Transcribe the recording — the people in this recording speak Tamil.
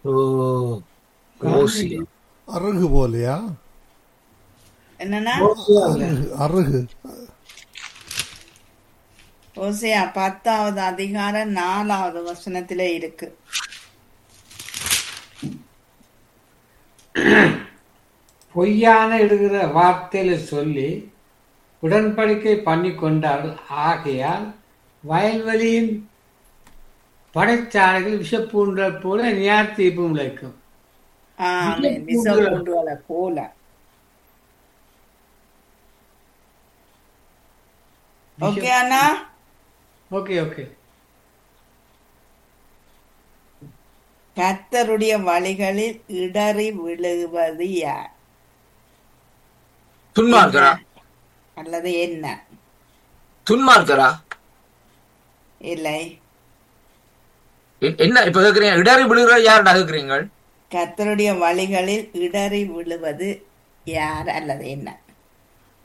ஓ ஓசியா அருகு போலையா என்னன்னா அருகு அருகு ஓசையா பத்தாவது அதிகாரம் நாலாவது வசனத்திலே இருக்கு பொய்யான இடுகிற வார்த்தையில சொல்லி உடன்படிக்கை பண்ணி கொண்டால் ஆகையால் வயல்வெளியின் படைச்சாலைகள் விஷப்பூண்டல் போல நியார் தீபம் விளைக்கும் ஆமென் விசப்பூண்டுகளை போல ஓகே அண்ணா ஓகே ஓகே கர்த்தருடைய வழிகளில் இடறி விழுவது யார் துன்மார்க்கரா அல்லது என்ன துன்மார்க்கரா இல்லை எ- என்ன இப்ப கேக்குறீங்க இடறி விழுகிற யாருடா கேக்குறீங்க கர்த்தருடைய வழிகளில் இடறி விழுவது யார் அல்லது என்ன